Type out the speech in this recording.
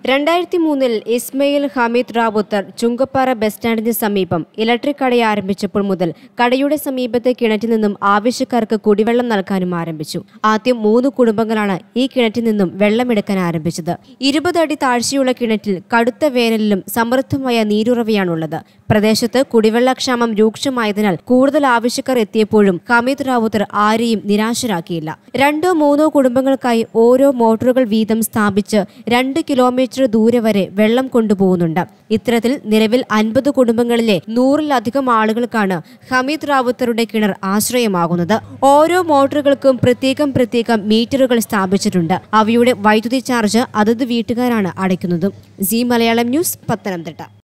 രണ്ടായിരത്തി മൂന്നിൽ ഇസ്മയിൽ ഹമീദ് റാവുത്തർ ചുങ്കപ്പാറ ബസ് സ്റ്റാൻഡിന് സമീപം ഇലക്ട്രിക് കട ആരംഭിച്ചപ്പോൾ മുതൽ കടയുടെ സമീപത്തെ കിണറ്റിൽ നിന്നും ആവശ്യക്കാർക്ക് കുടിവെള്ളം നൽകാനും ആരംഭിച്ചു ആദ്യം മൂന്ന് കുടുംബങ്ങളാണ് ഈ കിണറ്റിൽ നിന്നും വെള്ളമെടുക്കാൻ ആരംഭിച്ചത് ഇരുപത് അടി താഴ്ചയുള്ള കിണറ്റിൽ കടുത്ത വേനലിലും സമൃദ്ധമായ നീരുറവയാണുള്ളത് പ്രദേശത്ത് കുടിവെള്ളക്ഷാമം രൂക്ഷമായതിനാൽ കൂടുതൽ ആവശ്യക്കാർ എത്തിയപ്പോഴും ഹമീദ് റാവുത്തർ ആരെയും നിരാശരാക്കിയില്ല രണ്ടോ മൂന്നോ കുടുംബങ്ങൾക്കായി ഓരോ മോട്ടോറുകൾ വീതം സ്ഥാപിച്ച് രണ്ട് കിലോമീറ്റർ ദൂരെ വരെ വെള്ളം കൊണ്ടുപോകുന്നുണ്ട് ഇത്തരത്തിൽ നിലവിൽ അൻപത് കുടുംബങ്ങളിലെ നൂറിലധികം ആളുകൾക്കാണ് ഹമീദ് റാവുത്തറുടെ കിണർ ആശ്രയമാകുന്നത് ഓരോ മോട്ടോറുകൾക്കും പ്രത്യേകം പ്രത്യേകം മീറ്ററുകൾ സ്ഥാപിച്ചിട്ടുണ്ട് അവയുടെ വൈദ്യുതി ചാർജ് അതത് വീട്ടുകാരാണ് അടയ്ക്കുന്നത് സി മലയാളം ന്യൂസ് പത്തനംതിട്ട